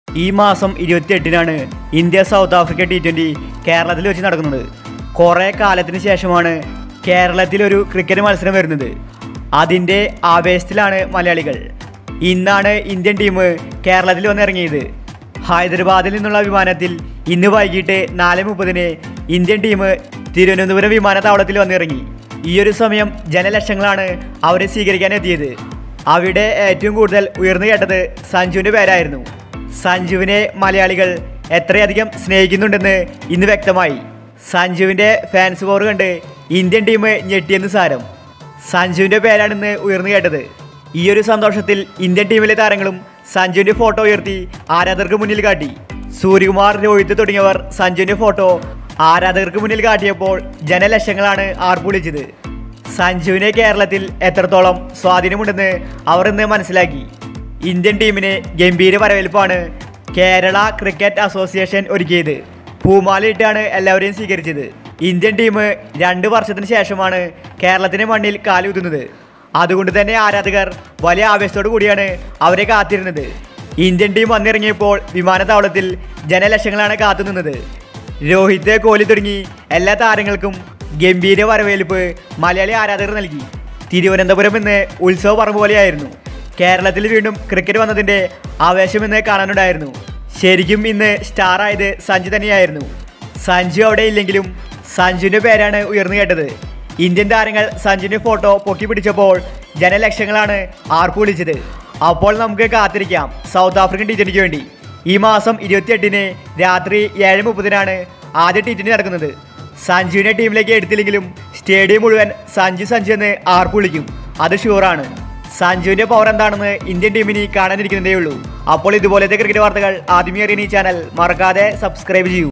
ഈ മാസം ഇരുപത്തിയെട്ടിനാണ് India South Africa T twenty കേരളത്തിൽ വെച്ച് നടക്കുന്നത് കുറേ കാലത്തിന് ശേഷമാണ് കേരളത്തിലൊരു ക്രിക്കറ്റ് മത്സരം വരുന്നത് അതിൻ്റെ ആവേശത്തിലാണ് മലയാളികൾ ഇന്നാണ് ഇന്ത്യൻ ടീം കേരളത്തിൽ വന്നിറങ്ങിയത് ഹൈദരാബാദിൽ നിന്നുള്ള വിമാനത്തിൽ ഇന്ന് വൈകിട്ട് നാല് മുപ്പതിന് ഇന്ത്യൻ ടീം തിരുവനന്തപുരം വിമാനത്താവളത്തിൽ വന്നിറങ്ങി ഈ ഒരു സമയം ജനലക്ഷങ്ങളാണ് അവരെ സ്വീകരിക്കാൻ എത്തിയത് അവിടെ ഏറ്റവും കൂടുതൽ ഉയർന്നു കേട്ടത് സഞ്ജുവിൻ്റെ പേരായിരുന്നു സഞ്ജുവിനെ മലയാളികൾ എത്രയധികം സ്നേഹിക്കുന്നുണ്ടെന്ന് ഇന്ന് വ്യക്തമായി സഞ്ജുവിൻ്റെ ഫാൻസ് പവർ കണ്ട് ഇന്ത്യൻ ടീം ഞെട്ടിയെന്ന് സാരം സഞ്ജുവിൻ്റെ പേരാണ് ഇന്ന് ഉയർന്നു കേട്ടത് ഈ ഒരു സന്തോഷത്തിൽ ഇന്ത്യൻ ടീമിലെ താരങ്ങളും സഞ്ജുവിൻ്റെ ഫോട്ടോ ഉയർത്തി ആരാധകർക്ക് മുന്നിൽ കാട്ടി സൂര്യകുമാർ രോഹിത് തുടങ്ങിയവർ സഞ്ജുവിൻ്റെ ഫോട്ടോ ആരാധകർക്ക് മുന്നിൽ കാട്ടിയപ്പോൾ ജനലക്ഷങ്ങളാണ് ആർപ്പുളിച്ചത് സഞ്ജുവിനെ കേരളത്തിൽ എത്രത്തോളം സ്വാധീനമുണ്ടെന്ന് അവർ ഇന്ന് മനസ്സിലാക്കി ഇന്ത്യൻ ടീമിന് ഗംഭീര വരവേൽപ്പാണ് കേരള ക്രിക്കറ്റ് അസോസിയേഷൻ ഒരുക്കിയത് പൂമാലയിട്ടാണ് എല്ലാവരെയും സ്വീകരിച്ചത് ഇന്ത്യൻ ടീം രണ്ട് വർഷത്തിന് ശേഷമാണ് കേരളത്തിന്റെ മണ്ണിൽ കാലുകുത്തുന്നത് അതുകൊണ്ട് തന്നെ ആരാധകർ വലിയ ആവേശത്തോടു കൂടിയാണ് അവരെ കാത്തിരുന്നത് ഇന്ത്യൻ ടീം വന്നിറങ്ങിയപ്പോൾ വിമാനത്താവളത്തിൽ ജനലക്ഷങ്ങളാണ് കാത്തുനിന്നത് രോഹിത് കോഹ്ലി തുടങ്ങി എല്ലാ താരങ്ങൾക്കും ഗംഭീര വരവേൽപ്പ് മലയാളി ആരാധകർ നൽകി തിരുവനന്തപുരം ഇന്ന് ഉത്സവ പറമ്പ് പോലെയായിരുന്നു കേരളത്തിൽ വീണ്ടും ക്രിക്കറ്റ് വന്നതിൻ്റെ ആവേശം ഇന്ന് കാണാനുണ്ടായിരുന്നു ശരിക്കും ഇന്ന് സ്റ്റാർ ആയത് സഞ്ജു തന്നെയായിരുന്നു സഞ്ജു അവിടെ ഇല്ലെങ്കിലും സഞ്ജുവിൻ്റെ പേരാണ് ഉയർന്നു കേട്ടത് ഇന്ത്യൻ താരങ്ങൾ സഞ്ജുവിൻ്റെ ഫോട്ടോ പൊക്കി പിടിച്ചപ്പോൾ ജനലക്ഷങ്ങളാണ് ആർപ്പ് വിളിച്ചത് അപ്പോൾ നമുക്ക് കാത്തിരിക്കാം സൗത്ത് ആഫ്രിക്കൻ ടി ട്വൻ്റിക്ക് വേണ്ടി ഈ മാസം ഇരുപത്തിയെട്ടിന് രാത്രി ഏഴ് മുപ്പതിനാണ് ആദ്യ ടി ട്വൻ്റി നടക്കുന്നത് സഞ്ജുവിനെ ടീമിലേക്ക് എടുത്തില്ലെങ്കിലും സ്റ്റേഡിയം മുഴുവൻ സഞ്ജു സഞ്ജു എന്ന് ആർപ്പ് വിളിക്കും അത് ഷുവറാണ് സഞ്ജുവിന്റെ പവർ എന്താണെന്ന് ഇന്ത്യൻ ടീമിന് കാണാനിരിക്കുന്നതേ ഉള്ളൂ അപ്പോൾ ഇതുപോലത്തെ ക്രിക്കറ്റ് വാർത്തകൾ ആദ്യമേ അറിയാൻ ഈ ചാനൽ മറക്കാതെ സബ്സ്ക്രൈബ് ചെയ്യൂ